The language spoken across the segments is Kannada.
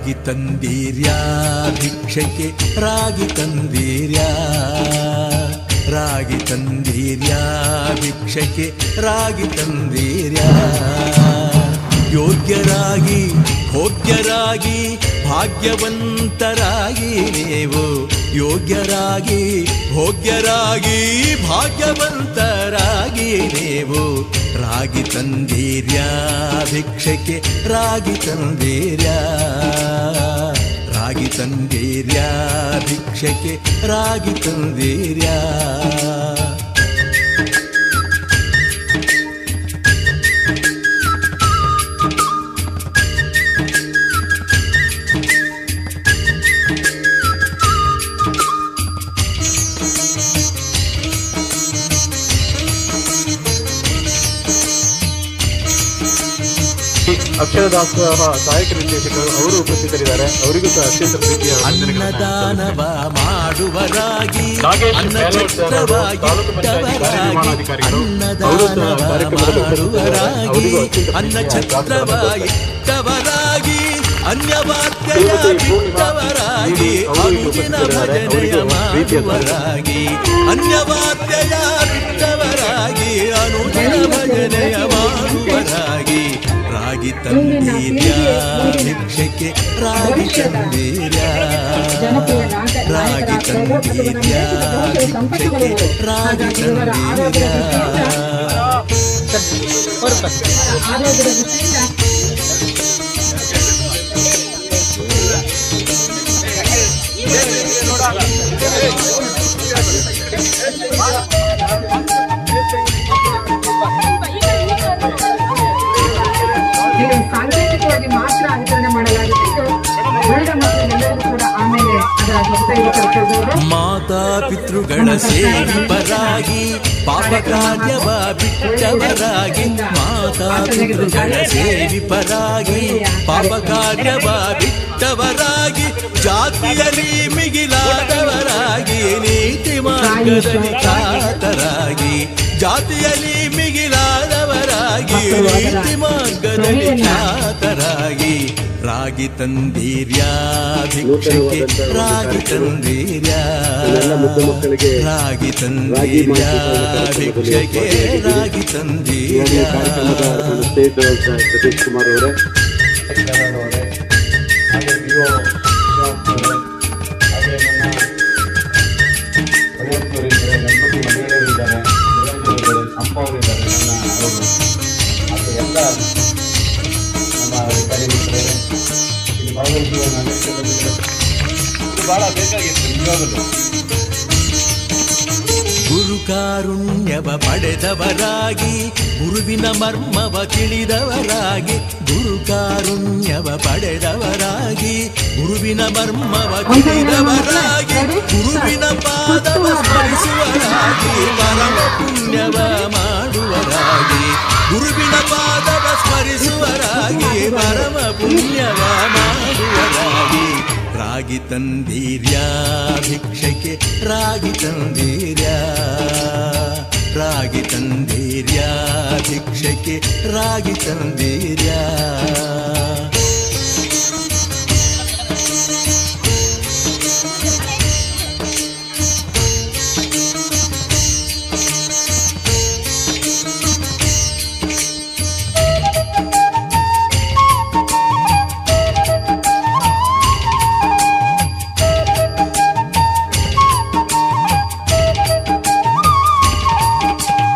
ರಾಗಿ ತಂದೀರ್ಯಾ ಭಿಕ್ಷಕ್ಕೆ ರಾಗಿ ತಂದೀರ್ಯಾ ರಾಗಿ ತಂದೀರ್ಯಾ ಭಿಕ್ಷಕ್ಕೆ ರಾಗಿ ತಂದೀರ್ಯಾ ಯೋಗ್ಯರಾಗಿ ಭೋಗ್ಯರಾಗಿ ಭಾಗ್ಯವಂತರಾಗಿ ನೀವು ಯೋಗ್ಯರಾಗಿ ಭೋಗ್ಯರಾಗಿ ಭಾಗ್ಯವಂತರಾಗಿ ನೀವು ರಾಗಿ ತಂದೀರ್ಯಾ ಭಿಕ್ಷಕ್ಕೆ ರಾಗಿ ತಂದೀರ್ಯಾ ರಾಗಿ ತಂದೀರ್ಯಾ ಭಿಕ್ಷಕ್ಕೆ ರಾಗಿ ತಂದೀರ್ಯಾ ಅಕ್ಷರದಾಸ ಸಹಾಯಕ ನಿರ್ದೇಶಕರು ಅವರು ಉಪಸ್ಥಿತರಿದ್ದಾರೆ ಅವರಿಗೂ ಸಹ ಅತ್ಯಂತ ಪ್ರೀತಿಯ ಅನ್ನದಾನವ ಮಾಡುವರಾಗಿ ನಾಗೇಶ್ ಮೆಹ್ಲೋಟ್ ಸರ್ ಅವರು ತಾಲೂಕು ಪಂಚಾಯತ್ ಕಾರ್ಯನಿರ್ವಹಣಾಧಿಕಾರಿಗಳು. ಅವರು ಸಹ ಅನ್ನದಾನವ ಕಾರ್ಯಕ್ರಮದಲ್ಲಿ ಉಪಸ್ಥಿತರಿದ್ದಾರೆ. ಮಾಡುವರಾಗಿ ಅವರಿಗೂ ಅತ್ಯಂತ ಅನ್ನ ಪ್ರೀತಿಯ ಛತ್ರವ ಸ್ವಾಗತ. ಇಟ್ಟವರಾಗಿ ಅನ್ಯವಾದ್ಯಯ ಶ್ರೀಮತಿ ಪೂರ್ಣಿಮಾ ಬಿಟ್ಟವರಾಗಿ ದೇವಿ ಅವರು ಇಲ್ಲಿ ಅನುದಿನ ಉಪಸ್ಥಿತರಿದ್ದಾರೆ. ಭಜನೆಯ ಅವರಿಗೂ ಪ್ರೀತಿಯ ಸ್ವಾಗತ. ಮಾಡುವರಾಗಿ ಅನ್ಯವಾದ್ಯಯ ಬಿಟ್ಟವರಾಗಿ ಅನುದಿನ ಭಜನೆಯ ಮಾಡುವರಾಗಿ ರಾಗಿ ತಂದೀರ್ಯಾ ಭಿಕ್ಷಕ್ಕೆ ರಾಗಿ ತಂದೀರ್ಯಾ ರಾಗಿ ತಂದೀರ್ಯಾ ಭಿಕ್ಷಕ್ಕೆ ರಾಗಿ ತಂದೀರ್ಯಾ ಆರೋಗ್ಯದ ದೃಷ್ಟಿಯಿಂದ ಇದು ಸಾಂಕೇತಿಕವಾಗಿ ಮಾತ್ರ ವಿತರಣೆ ಮಾಡಲಾಗುತ್ತಿದ್ದು ಉಳಿದ ಮಕ್ಕಳೆಲ್ಲರಿಗೂ ಕೂಡ ಆಮೇಲೆ ಅದರ ಸದುಪಯೋಗ ಪಡಿಸಬಹುದು ಮಾತಾ ಪಿತೃಗಳ ಸೇವಿಪರಾಗಿ ಪಾಪ ಕಾರ್ಯವ ಬಿಟ್ಟವರಾಗಿ ಮಾತಾ ಪಿತೃಗಳ ಸೇವಿಪರಾಗಿ ಪಾಪ ಕಾರ್ಯವ ಬಿಟ್ಟವರಾಗಿ ಜಾತಿಯಲ್ಲಿ ಮಿಗಿಲಾದವರಾಗಿ ನೀತಿ ಮಾರ್ಗದಲ್ಲಿ ಖ್ಯಾತರಾಗಿ ಜಾತಿಯಲ್ಲಿ ಮಿಗಿಲಾದವರಾಗಿ ನೀತಿ ಮಾರ್ಗದಲ್ಲಿ ಖ್ಯಾತರಾಗಿ ರಾಗಿ ತಂದೀರ್ಯಾ ಭಿಕ್ಷಕ್ಕೆ ರಾಗಿ ತಂದೀರ್ಯಾ ರಾಗಿ ತಂದೀರ್ಯಾ ಭಿಕ್ಷಕ್ಕೆ ರಾಗಿ ತಂದೀರ್ಯಾ ಸ್ಟೇಟ್ ಸತೀಶ್ ಕುಮಾರ್ ಅವರೇ ಹಾಗೆ ಪಿ ಒ ಹಾಗೆ ನನ್ನ ಬಡಿಯಪ್ಪನವರು ಇದ್ದಾರೆ ಗಣಪತಿ ಮಹಿಳೆಯರು ಇದ್ದಾರೆ ನಿರಂಜನ್ ಇದ್ದಾರೆ ಅಪ್ಪ ಅವರು ಇದ್ದಾರೆ ನನ್ನ ಅವರು ಮತ್ತು ಎಲ್ಲ ನಮ್ಮ ಅಧಿಕಾರಿ ಮಿತ್ರರೇ ಇಲ್ಲಿ ಭಾಗವಹಿಸುವ ನಾಗರಿಕ ಬಂಧುಗಳೇ, ಇದು ಭಾಳ ಬೇಕಾಗಿತ್ತು ನಿಜವಾಗಲೂ ಗುರು ಕಾರುಣ್ಯವ ಪಡೆದವರಾಗಿ ಗುರುವಿನ ಮರ್ಮವ ತಿಳಿದವರಾಗಿ ಗುರು ಕಾರುಣ್ಯವ ಪಡೆದವರಾಗಿ ಗುರುವಿನ ಮರ್ಮವ ತಿಳಿದವರಾಗಿ ಗುರುವಿನ ಪಾದವ ಸ್ಮರಿಸುವರಾಗಿ ಪರಮ ಪುಣ್ಯವ ಮಾಡುವರಾಗಿ ಗುರುವಿನ ಪಾದವ ಸ್ಮರಿಸುವರಾಗಿ ಪರಮ ಪುಣ್ಯವ ಮಾಡುವರಾಗಿ ರಾಗಿ ತಂದೀರ್ಯಾ ಭಿಕ್ಷಕ್ಕೆ ರಾಗಿ ತಂದೀರ್ಯಾ ರಾಗಿ ತಂದೀರ್ಯಾ ಭಿಕ್ಷಕ್ಕೆ ರಾಗಿ ತಂದೀರ್ಯಾ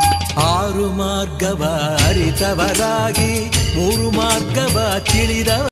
ಆರು ಮಾರ್ಗವ ಅರಿತವರಾಗಿ ಮೂರು ಮಾರ್ಗವ ತಿಳಿದವ